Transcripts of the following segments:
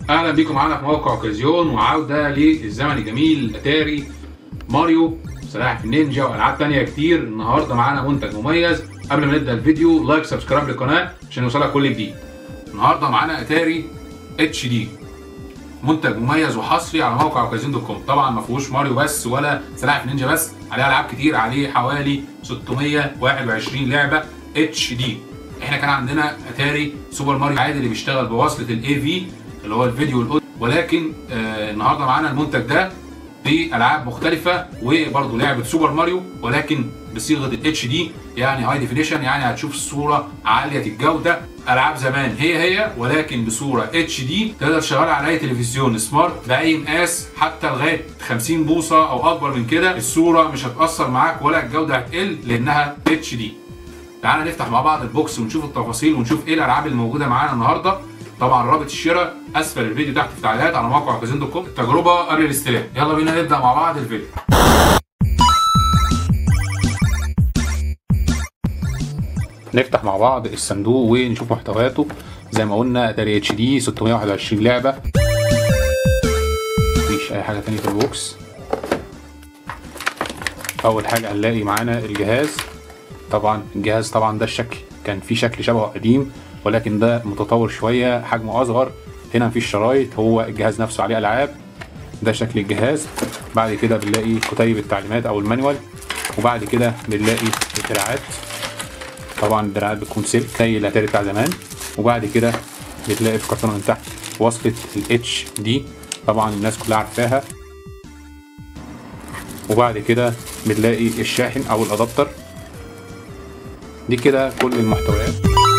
اهلا بيكم معانا في موقع اوكازيون وعوده للزمن الجميل اتاري ماريو سلاحف النينجا والعاب تانية كتير النهارده معانا منتج مميز قبل ما نبدا الفيديو لايك سبسكرايب للقناه عشان يوصلك كل جديد النهارده معانا اتاري اتش دي منتج مميز وحصري على موقع اوكازيون دوت كوم طبعا ما فيهوش ماريو بس ولا سلاحف نينجا بس عليه العاب كتير عليه حوالي 621 لعبه اتش دي احنا كان عندنا اتاري سوبر ماريو عادي اللي بيشتغل بوصله الاي في اللي هو الفيديو والاوديو ولكن آه النهارده معانا المنتج ده بالعاب مختلفه وبرده لعبه سوبر ماريو ولكن بصيغه الاتش دي يعني هاي ديفينيشن يعني هتشوف الصوره عاليه الجوده العاب زمان هي هي ولكن بصوره اتش دي تقدر تشغلها على اي تلفزيون سمارت باي مقاس حتى لغايه 50 بوصه او اكبر من كده الصوره مش هتاثر معاك ولا الجوده هتقل لانها اتش دي تعالى نفتح مع بعض البوكس ونشوف التفاصيل ونشوف ايه الالعاب اللي موجوده معانا النهارده طبعا رابط الشراء اسفل الفيديو تحت في التعليقات على موقع اوكازيون دوت كوم التجربه قبل الاستلام يلا بينا نبدا مع بعض الفيديو نفتح مع بعض الصندوق ونشوف محتوياته زي ما قلنا اتاري اتش دي 621 لعبه مفيش اي حاجه تانية في البوكس اول حاجه هنلاقي معانا الجهاز طبعا الجهاز طبعا ده الشكل كان في شكل شبهه قديم ولكن ده متطور شويه حجمه اصغر هنا مفيش شرايط هو الجهاز نفسه عليه العاب ده شكل الجهاز بعد كده بنلاقي كتيب التعليمات او المانيوال وبعد كده بنلاقي الدراعات طبعا الدراعات بتكون سلك زي الاتاري بتاع زمان وبعد كده بتلاقي في الكرتونه من تحت وصله الاتش دي طبعا الناس كلها عارفاها وبعد كده بنلاقي الشاحن او الادابتر دي كده كل المحتويات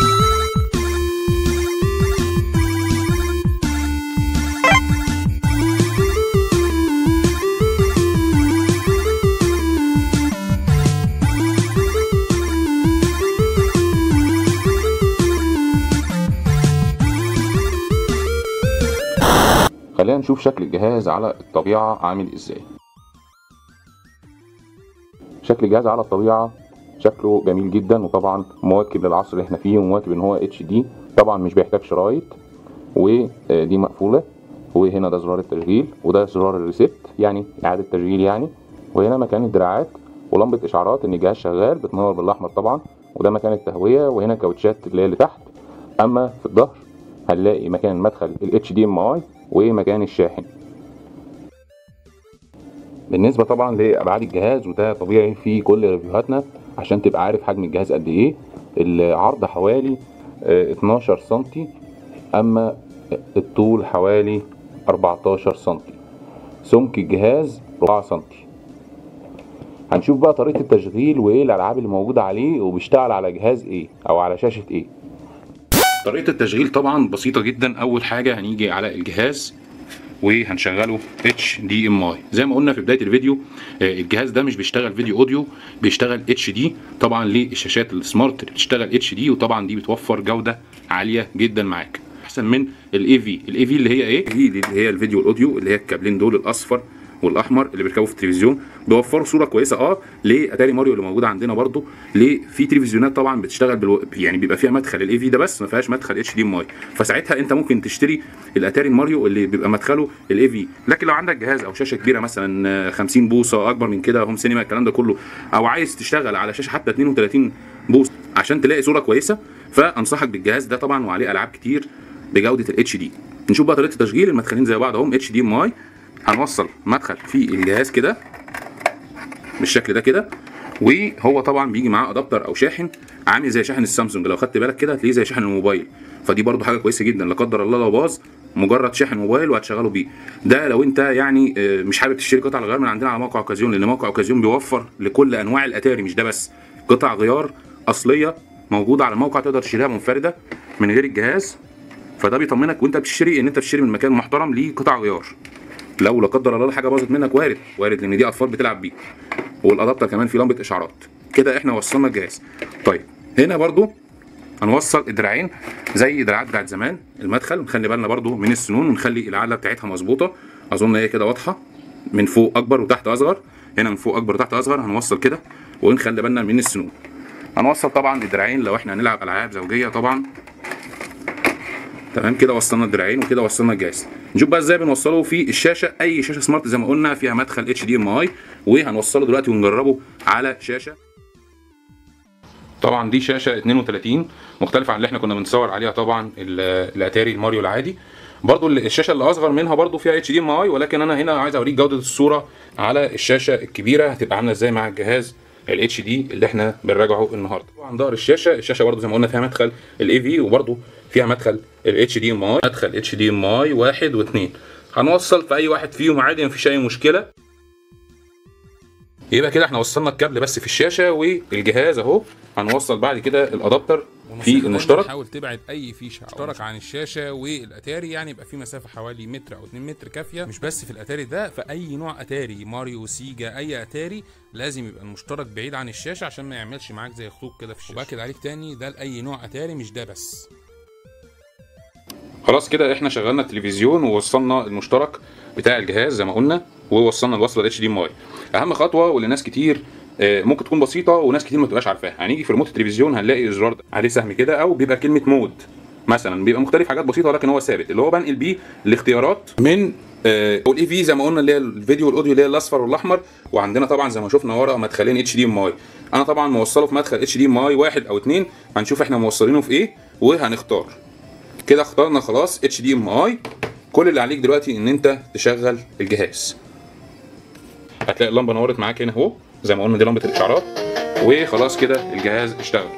خلينا نشوف شكل الجهاز على الطبيعة عامل ازاي شكل الجهاز على الطبيعة شكله جميل جدا وطبعا مواكب للعصر اللي احنا فيه ومواكب ان هو اتش دي طبعا مش بيحتاج شرايط ودي مقفولة وهنا ده زرار التشغيل وده زرار الريست يعني اعادة تشغيل يعني وهنا مكان الدراعات ولمبة اشعارات ان الجهاز شغال بتنور بالاحمر طبعا وده مكان التهوية وهنا كاوتشات اللي هي اللي تحت اما في الظهر هنلاقي مكان مدخل ال HDMI ومكان الشاحن بالنسبة طبعا لأبعاد الجهاز وده طبيعي في كل ريفيوهاتنا عشان تبقى عارف حجم الجهاز قد ايه العرض حوالي 12 سنتي اما الطول حوالي 14 سنتي سمك الجهاز 4 سنتي هنشوف بقى طريقة التشغيل وايه الالعاب اللي موجودة عليه وبيشتغل على جهاز ايه او على شاشة ايه طريقة التشغيل طبعا بسيطة جدا أول حاجة هنيجي على الجهاز وهنشغله اتش دي ام اي زي ما قلنا في بدايه الفيديو الجهاز ده مش بيشتغل فيديو اوديو بيشتغل اتش دي طبعا للشاشات السمارت اللي بتشتغل اتش دي وطبعا دي بتوفر جوده عاليه جدا معاك احسن من الاي في الاي في اللي هي ايه دي اللي هي الفيديو والاوديو اللي هي الكابلين دول الاصفر والاحمر اللي بيركبوا في التلفزيون بيوفروا صوره كويسه اه لاتاري ماريو اللي موجوده عندنا برده ليه في تلفزيونات طبعا بتشتغل بالو... يعني بيبقى فيها مدخل الاي في ده بس ما فيهاش مدخل اتش دي ام اي فساعتها انت ممكن تشتري الاتاري ماريو اللي بيبقى مدخله الاي في لكن لو عندك جهاز او شاشه كبيره مثلا 50 بوصه اكبر من كده هوم سينما الكلام ده كله او عايز تشتغل على شاشه حتى 32 بوصه عشان تلاقي صوره كويسه فانصحك بالجهاز ده طبعا وعليه العاب كتير بجوده الاتش دي نشوف بقى طريقه التشغيل المدخلين زي بعض اهم اتش دي ام اي هنوصل مدخل في الجهاز كده بالشكل ده كده وهو طبعا بيجي معاه ادابتر او شاحن عامل زي شاحن السامسونج لو خدت بالك كده هتلاقيه زي شاحن الموبايل فدي برضو حاجه كويسه جدا لا قدر الله لو باظ مجرد شاحن موبايل وهتشغله بيه ده لو انت يعني مش حابب تشتري قطع الغيار من عندنا على موقع اوكازيون لان موقع اوكازيون بيوفر لكل انواع الاتاري مش ده بس قطع غيار اصليه موجوده على الموقع تقدر تشتريها منفرده من غير الجهاز فده بيطمنك وانت بتشتري ان انت بتشتري من مكان محترم ليه قطع غيار لو لا قدر الله حاجه باظت منك وارد وارد لان دي اطفال بتلعب بيه والادابتر كمان فيه لمبه اشعارات كده احنا وصلنا الجهاز طيب هنا برضو هنوصل الدراعين زي دراعات بتاعت زمان المدخل نخلي بالنا برضو من السنون ونخلي العدله بتاعتها مظبوطه اظن هي كده واضحه من فوق اكبر وتحت اصغر هنا من فوق اكبر وتحت اصغر هنوصل كده ونخلي بالنا من السنون هنوصل طبعا الدراعين لو احنا هنلعب العاب زوجيه طبعا تمام كده وصلنا الدراعين وكده وصلنا الجهاز نشوف بقى ازاي بنوصله في الشاشه اي شاشه سمارت زي ما قلنا فيها مدخل اتش دي ام اي وهنوصله دلوقتي ونجربه على شاشه طبعا دي شاشه 32 مختلفه عن اللي احنا كنا بنصور عليها طبعا ال- الاتاري الماريو العادي برضو ال- الشاشه اللي اصغر منها برضو فيها اتش دي ام اي ولكن انا هنا عايز اوريك جوده الصوره على الشاشه الكبيره هتبقى عامله ازاي مع الجهاز الاتش دي اللي احنا بنراجعه النهارده طبعا ظهر الشاشه الشاشه برضو زي ما قلنا فيها مدخل الاي في وبرضو فيها مدخل الاتش دي ام اي مدخل اتش دي ام اي واحد واثنين هنوصل في اي واحد فيهم عادي مفيش اي مشكله يبقى كده احنا وصلنا الكابل بس في الشاشه والجهاز اهو هنوصل بعد كده الادابتر في المشترك حاول تبعد اي فيشه مشترك عن الشاشه والاتاري يعني يبقى في مسافه حوالي متر او 2 متر كافيه مش بس في الاتاري ده في اي نوع اتاري ماريو سيجا اي اتاري لازم يبقى المشترك بعيد عن الشاشه عشان ما يعملش معاك زي خطوط كده في الشاشه وباكد عليك تاني ده لاي نوع اتاري مش ده بس خلاص كده احنا شغلنا التلفزيون ووصلنا المشترك بتاع الجهاز زي ما قلنا ووصلنا الوصله اتش دي ام اي اهم خطوه واللي ناس كتير آه، ممكن تكون بسيطه وناس كتير ما تبقاش عارفاها هنيجي في ريموت التلفزيون هنلاقي زرار ده عليه سهم كده او بيبقى كلمه مود مثلا بيبقى مختلف حاجات بسيطه ولكن هو ثابت اللي هو بنقل بيه الاختيارات من والاي في زي ما قلنا اللي هي الفيديو والاوديو اللي هي الاصفر والاحمر وعندنا طبعا زي ما شفنا ورا مدخلين اتش دي ام اي انا طبعا موصله في مدخل اتش دي ام اي واحد او اتنين هنشوف احنا موصلينه في ايه وهنختار كده اخترنا خلاص اتش دي ام اي كل اللي عليك دلوقتي ان انت تشغل الجهاز هتلاقي اللمبه نورت معاك هنا اهو زي ما قلنا دي لمبه الاشعارات وخلاص كده الجهاز اشتغل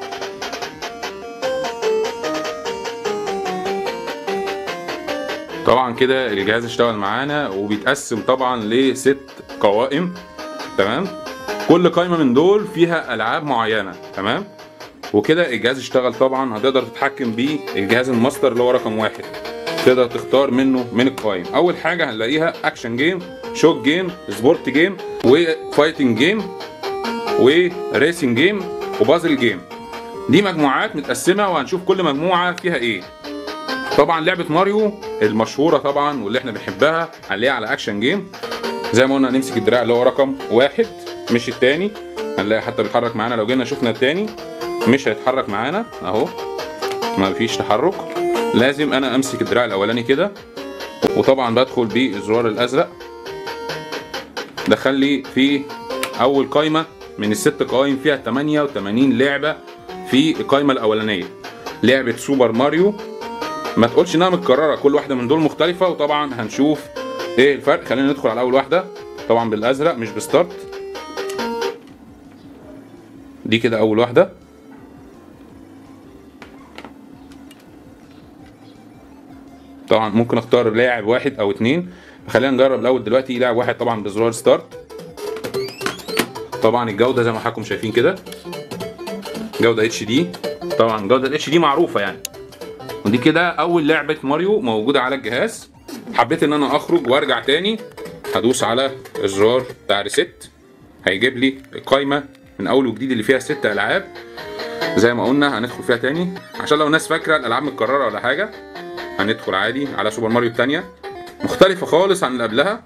طبعا كده الجهاز اشتغل معانا وبيتقسم طبعا لست قوائم تمام كل قائمه من دول فيها العاب معينه تمام وكده الجهاز اشتغل طبعا هتقدر تتحكم بيه الجهاز الماستر اللي هو رقم واحد تقدر تختار منه من القوائم اول حاجه هنلاقيها اكشن جيم شوك جيم سبورت جيم وفايتنج جيم وريسنج جيم وبازل جيم دي مجموعات متقسمه وهنشوف كل مجموعه فيها ايه طبعا لعبه ماريو المشهوره طبعا واللي احنا بنحبها هنلاقيها على اكشن جيم زي ما قلنا هنمسك الدراع اللي هو رقم واحد مش التاني هنلاقي حتى بيتحرك معانا لو جينا شفنا التاني مش هيتحرك معانا اهو ما فيش تحرك لازم انا امسك الدراع الاولاني كده وطبعا بدخل بالزرار الازرق دخل لي في اول قايمه من الست قوائم فيها 88 لعبه في القايمه الاولانيه لعبه سوبر ماريو ما تقولش انها متكرره كل واحده من دول مختلفه وطبعا هنشوف ايه الفرق خلينا ندخل على اول واحده طبعا بالازرق مش بستارت دي كده اول واحده طبعا ممكن اختار لاعب واحد او اتنين خلينا نجرب الاول دلوقتي لاعب واحد طبعا بزرار ستارت طبعا الجوده زي ما حضراتكم شايفين كده جوده اتش دي طبعا جوده الاتش دي معروفه يعني ودي كده اول لعبه ماريو موجوده على الجهاز حبيت ان انا اخرج وارجع تاني هدوس على الزرار بتاع ريست هيجيب لي القايمه من اول وجديد اللي فيها ست العاب زي ما قلنا هندخل فيها تاني عشان لو الناس فاكره الالعاب متكرره ولا حاجه هندخل عادي على سوبر ماريو التانية مختلفة خالص عن اللي قبلها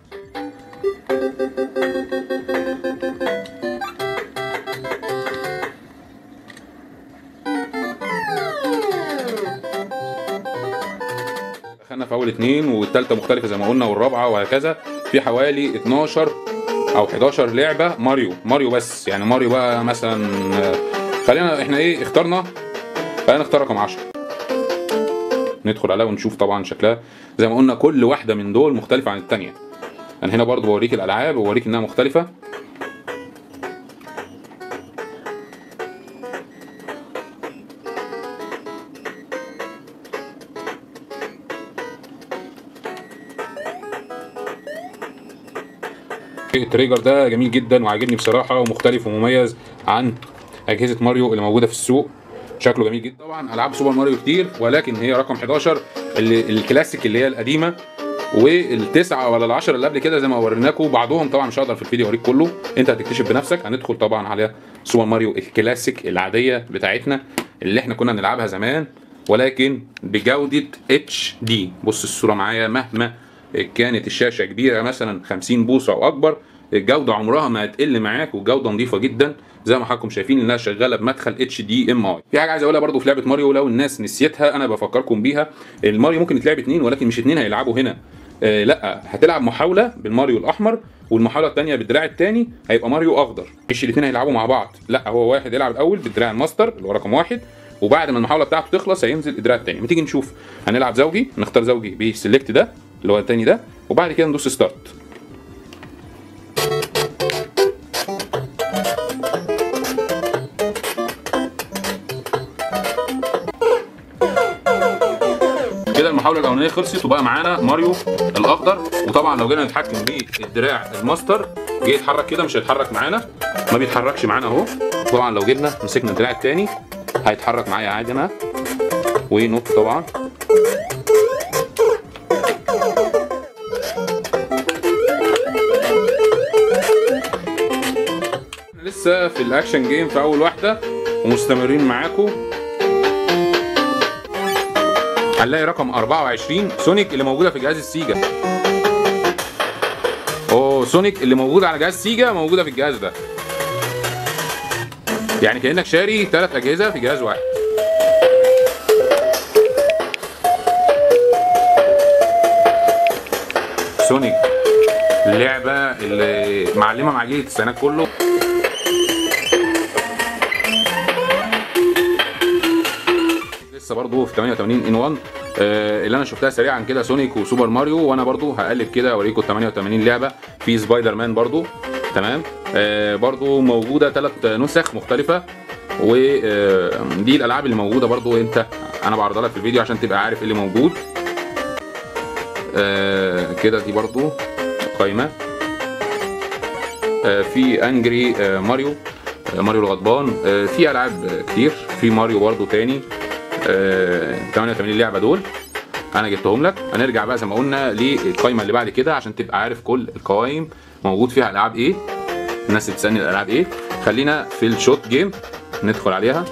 دخلنا في اول اتنين والتالتة مختلفة زي ما قلنا والرابعة وهكذا في حوالي 12 او 11 لعبة ماريو ماريو بس يعني ماريو بقى مثلا آه، خلينا احنا ايه اخترنا خلينا نختار رقم 10 ندخل عليها ونشوف طبعا شكلها زي ما قلنا كل واحده من دول مختلفه عن الثانيه انا هنا برضو بوريك الالعاب وبوريك انها مختلفه التريجر ده جميل جدا وعاجبني بصراحه ومختلف ومميز عن اجهزه ماريو اللي موجوده في السوق شكله جميل جدا طبعا العاب سوبر ماريو كتير ولكن هي رقم 11 اللي الكلاسيك اللي هي القديمه والتسعه ولا العشرة اللي قبل كده زي ما وريناكم بعضهم طبعا مش هقدر في الفيديو اوريك كله انت هتكتشف بنفسك هندخل طبعا على سوبر ماريو الكلاسيك العاديه بتاعتنا اللي احنا كنا نلعبها زمان ولكن بجوده اتش دي بص الصوره معايا مهما كانت الشاشه كبيره مثلا 50 بوصه او اكبر الجوده عمرها ما هتقل معاك والجوده نظيفه جدا زي ما حضراتكم شايفين انها شغاله بمدخل اتش دي ام اي في حاجه عايز اقولها برضو في لعبه ماريو لو الناس نسيتها انا بفكركم بيها الماريو ممكن يتلعب اتنين ولكن مش اتنين هيلعبوا هنا آه لا هتلعب محاوله بالماريو الاحمر والمحاوله الثانيه بالدراع الثاني هيبقى ماريو اخضر مش الاثنين هيلعبوا مع بعض لا هو واحد يلعب الاول بالدراع الماستر اللي هو رقم واحد وبعد ما المحاوله بتاعته تخلص هينزل الدراع الثاني ما تيجي نشوف هنلعب زوجي نختار زوجي بالسلكت ده اللي هو الثاني ده وبعد كده ندوس ستارت كده المحاوله الاولانيه خلصت وبقى معانا ماريو الاخضر وطبعا لو جينا نتحكم بالدراع الماستر جه يتحرك كده مش هيتحرك معانا ما بيتحركش معانا اهو طبعا لو جبنا مسكنا الدراع التاني هيتحرك معايا عادي انا ونط طبعا لسه في الاكشن جيم في اول واحده ومستمرين معاكم هنلاقي رقم 24 سونيك اللي موجوده في جهاز السيجا اوه سونيك اللي موجوده على جهاز سيجا موجوده في الجهاز ده يعني كانك شاري ثلاث اجهزه في جهاز واحد سونيك اللعبه اللي معلمه مع جيل التسعينات كله لسه برضه في 88 ان 1 آه اللي انا شفتها سريعا كده سونيك وسوبر ماريو وانا برضه هقلب كده اوريكم 88 لعبه في سبايدر مان برضه تمام آه برضه موجوده ثلاث نسخ مختلفه ودي الالعاب اللي موجوده برضه انت انا بعرضها لك في الفيديو عشان تبقى عارف ايه اللي موجود آه كده دي برضه قايمه آه في انجري آه ماريو آه ماريو الغضبان آه في العاب كتير في ماريو برضه تاني آه 88 لعبه دول انا جبتهم لك هنرجع بقى زي ما قلنا للقايمه اللي بعد كده عشان تبقى عارف كل القوائم موجود فيها العاب ايه الناس اللي بتسالني الالعاب ايه خلينا في الشوت جيم ندخل عليها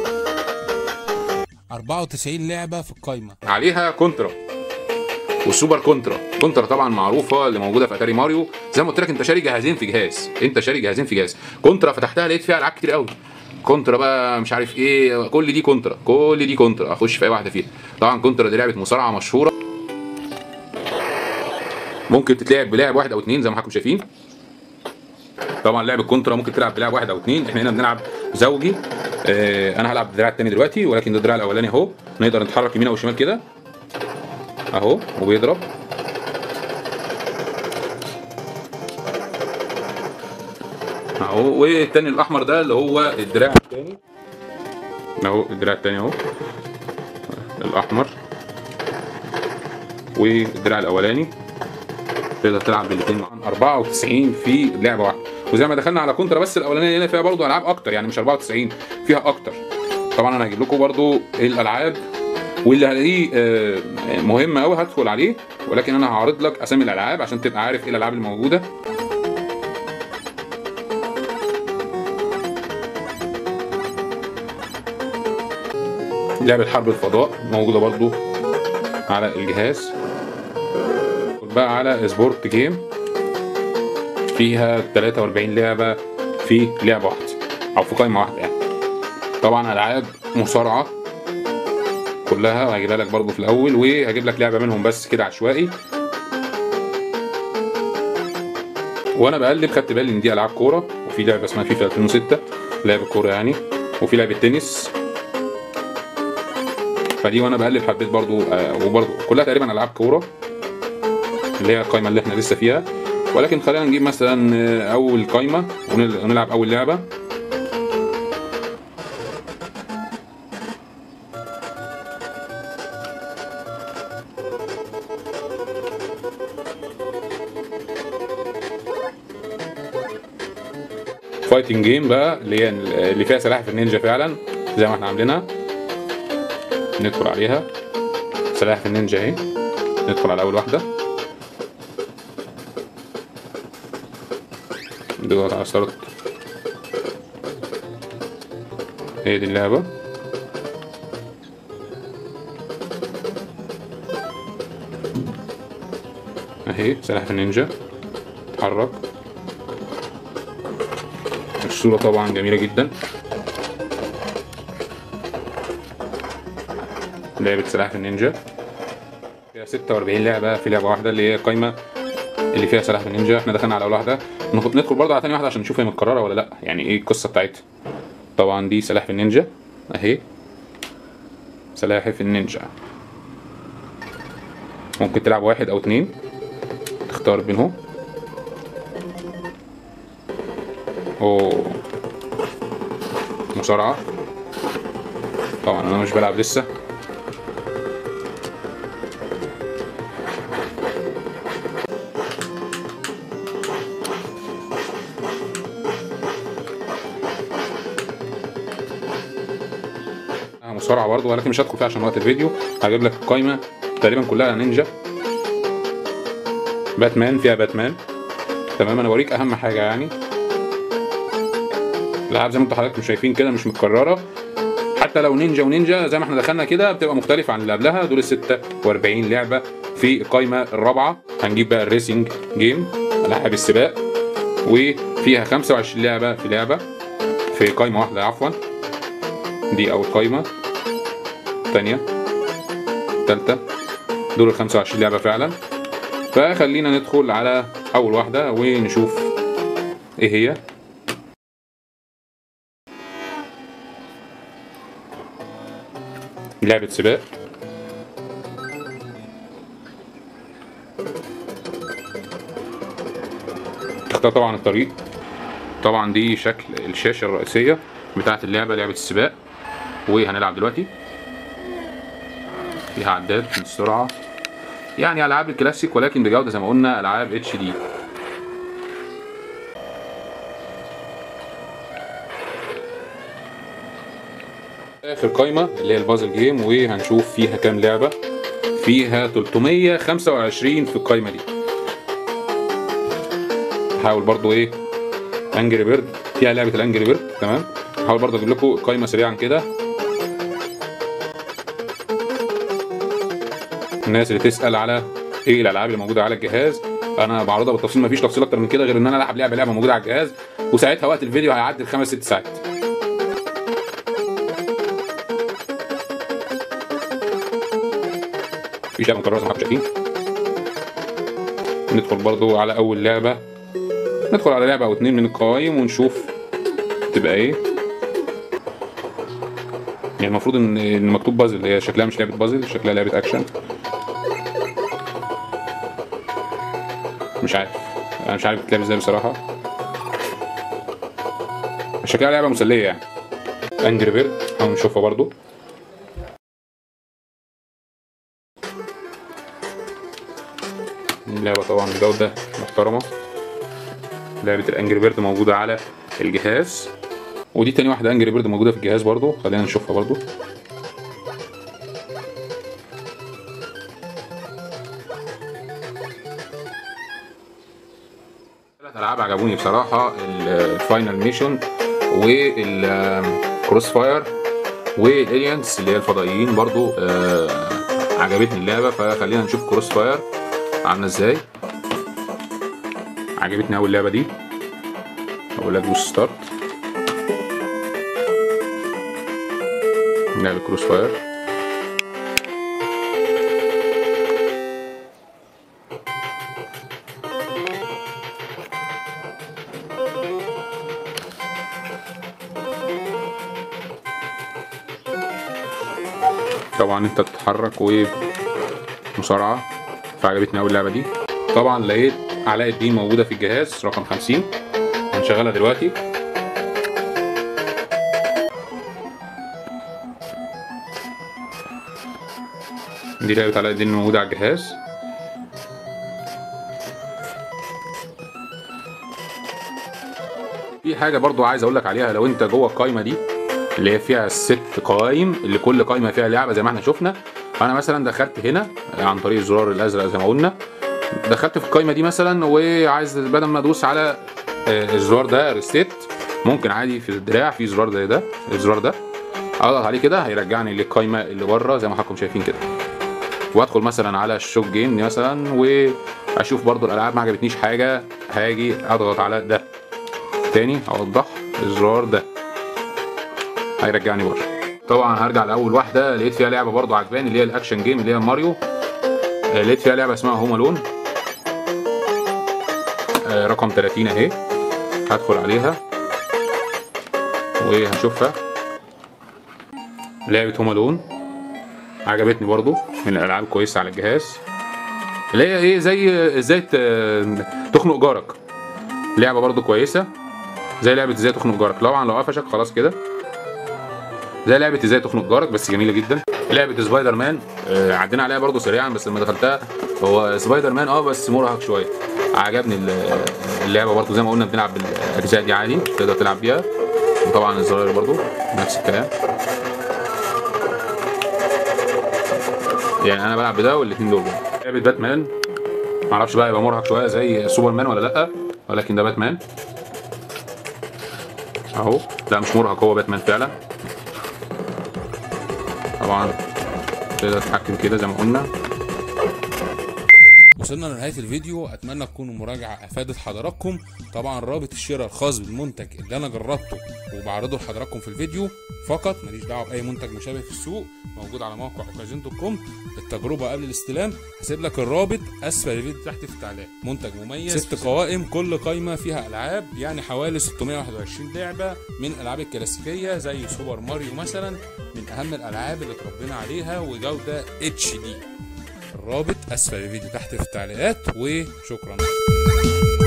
94 لعبه في القايمه عليها كونترا والسوبر كونترا كونترا طبعا معروفه اللي موجوده في اتاري ماريو زي ما قلت لك انت شاري جهازين في جهاز انت شاري جهازين في جهاز كونترا فتحتها لقيت فيها العاب كتير قوي كونترا بقى مش عارف ايه كل دي كونترا كل دي كونترا اخش في اي واحده فيها طبعا كونترا دي لعبه مصارعه مشهوره ممكن تتلعب بلاعب واحد او اتنين زي ما حضراتكم شايفين طبعا لعبه كونترا ممكن تلعب بلاعب واحد او اتنين احنا هنا بنلعب زوجي اه انا هلعب بالدراع التاني دلوقتي ولكن ده الدراع الاولاني اهو نقدر نتحرك يمين او شمال كده اهو وبيضرب اهو والتاني الاحمر ده اللي هو الدراع التاني اهو الدراع التاني اهو الاحمر والدراع الاولاني تقدر تلعب بالاثنين معاهم 94 في لعبه واحده وزي ما دخلنا على كونترا بس الاولانيه هنا فيها برضو العاب اكتر يعني مش 94 فيها اكتر طبعا انا هجيب لكم برضو الالعاب واللي هلاقيه آه، مهم قوي هدخل عليه ولكن انا هعرض لك اسامي الالعاب عشان تبقى عارف ايه الالعاب الموجوده لعبة حرب الفضاء موجودة برضو على الجهاز بقى على سبورت جيم فيها 43 لعبة في لعبة واحدة أو في قائمة واحدة يعني طبعا ألعاب مصارعة كلها وهجيبها لك برضو في الأول وهجيب لك لعبة منهم بس كده عشوائي وأنا بقلب خدت بالي إن دي ألعاب كورة وفي لعبة اسمها فيفا 2006 لعبة كورة يعني وفي لعبة تنس فدي وانا بقلب حبيت برضو آه وبرضو كلها تقريبا العاب كوره اللي هي القايمه اللي احنا لسه فيها ولكن خلينا نجيب مثلا آه، اول قايمه ونل- ونلعب اول لعبه فايتنج جيم بقى اللي هي اللي فيها سلاحف النينجا فعلا زي ما احنا عاملينها ندخل عليها سلاحف النينجا اهي ندخل على اول واحده نضغط على ستارت هي دي اللعبه اهي سلاحف النينجا اتحرك الصورة طبعا جميلة جدا لعبة سلاحف النينجا فيها 46 لعبة في لعبة واحدة اللي هي قايمة اللي فيها سلاحف النينجا احنا دخلنا على اول واحدة نخ- ندخل برضه على تاني واحدة عشان نشوف هي متكررة ولا لا يعني ايه القصة بتاعتها طبعا دي سلاحف النينجا اهي سلاحف النينجا ممكن تلعب واحد او اتنين تختار بينهم اوه مصارعة طبعا انا مش بلعب لسه آه، مصارعة برضه ولكن مش هدخل فيها عشان وقت الفيديو هجيب لك قائمة تقريبا كلها نينجا باتمان فيها باتمان تمام انا بوريك اهم حاجة يعني الالعاب زي ما انتوا حضراتكم شايفين كده مش متكررة حتى لو نينجا ونينجا زي ما احنا دخلنا كده بتبقى مختلفة عن اللي قبلها دول ال 46 لعبة في القايمة الرابعة هنجيب بقى الريسنج جيم ألعاب السباق وفيها 25 لعبة في لعبة في قايمة واحدة عفوا دي أول قايمة تانية تالتة دول ال 25 لعبة فعلا فخلينا ندخل على أول واحدة ونشوف إيه هي لعبة سباق تختار طبعا الطريق طبعا دي شكل الشاشة الرئيسية بتاعة اللعبة لعبة السباق وهنلعب دلوقتي فيها عداد من السرعة يعني ألعاب الكلاسيك ولكن بجودة زي ما قلنا ألعاب اتش دي آخر قايمة اللي هي البازل جيم وهنشوف فيها كام لعبة فيها 325 في القايمة دي هحاول برضو ايه انجري بيرد فيها لعبة الانجري بيرد تمام هحاول برضو اجيب لكم قايمة سريعا كده الناس اللي تسأل على ايه الالعاب اللي موجودة على الجهاز انا بعرضها بالتفصيل مفيش تفصيل اكتر من كده غير ان انا العب لعبة لعبة موجودة على الجهاز وساعتها وقت الفيديو هيعدي الخمس ست ساعات مفيش لعبة مكررة زي ما حضراتكم شايفين ندخل برضو على اول لعبة ندخل على لعبة او اتنين من القوائم ونشوف تبقى ايه يعني المفروض ان ان مكتوب بازل هي شكلها مش لعبة بازل شكلها لعبة اكشن مش عارف انا مش عارف بتلعب ازاي بصراحة شكلها لعبة مسلية يعني انجري بيرد هنشوفها برضو لعبة طبعا بجودة محترمة لعبة الانجري بيرد موجودة على الجهاز ودي تاني واحدة انجري بيرد موجودة في الجهاز برضو خلينا نشوفها برضو ثلاث العاب عجبوني بصراحة الفاينل ميشن والكروس فاير والاليانس اللي هي الفضائيين برضو آه، عجبتني اللعبة فخلينا نشوف كروس فاير عاملة ازاي عجبتني اول اللعبة دي اقول لك دوس ستارت لعبة كروس فاير طبعا انت تتحرك ومصارعة فعجبتني اول اللعبة دي طبعا لقيت علاء الدين موجودة في الجهاز رقم 50 هنشغلها دلوقتي دي لعبة علاء الدين موجودة على الجهاز في حاجة برضو عايز اقول لك عليها لو انت جوه القايمة دي اللي هي فيها الست قوائم اللي كل قايمة فيها لعبة زي ما احنا شفنا انا مثلا دخلت هنا عن طريق الزرار الازرق زي ما قلنا دخلت في القايمة دي مثلا وعايز بدل ما ادوس على آه، الزرار ده ريستيت ممكن عادي في الدراع في زرار زي ده الزرار ده اضغط عليه كده هيرجعني للقايمة اللي بره زي ما حضراتكم شايفين كده وادخل مثلا على الشوك جيم مثلا واشوف برضو الالعاب ما عجبتنيش حاجه هاجي اضغط على ده تاني اوضح الزرار ده هيرجعني بره طبعا هرجع لاول واحده لقيت فيها لعبه برضو عجباني اللي هي الاكشن جيم اللي هي ماريو آه، لقيت فيها لعبه اسمها هوم الون آه، رقم 30 اهي هدخل عليها وهشوفها لعبه هوم الون عجبتني برضو من الالعاب كويسه على الجهاز اللي هي ايه زي ازاي ت- تخنق جارك لعبه برضو كويسه زي لعبه ازاي تخنق جارك طبعا لو قفشك خلاص كده زي لعبه ازاي تخنق جارك بس جميله جدا لعبه سبايدر مان آه، عدينا عليها برضو سريعا بس لما دخلتها هو سبايدر مان اه بس مرهق شويه عجبني ال- اللعبه برضو زي ما قلنا بنلعب بالاجزاء دي عادي تقدر تلعب بيها وطبعا الزراير برضو نفس الكلام يعني انا بلعب بده والاثنين دول لعبه باتمان معرفش بقى يبقى مرهق شويه زي سوبرمان ولا لا ولكن ده باتمان اهو لا مش مرهق هو باتمان فعلا طبعا تقدر تتحكم كده زي ما قلنا وصلنا لنهايه الفيديو اتمنى تكون المراجعه افادت حضراتكم طبعا رابط الشراء الخاص بالمنتج اللي انا جربته وبعرضه لحضراتكم في الفيديو فقط ماليش دعوه باي منتج مشابه في السوق موجود على موقع اوكازيون دوت كوم التجربه قبل الاستلام هسيب لك الرابط اسفل الفيديو تحت في التعليق منتج مميز ست قوائم كل قايمه فيها العاب يعني حوالي 621 لعبه من الالعاب الكلاسيكيه زي سوبر ماريو مثلا من اهم الالعاب اللي اتربينا عليها وجوده اتش دي الرابط اسفل الفيديو تحت في التعليقات وشكرا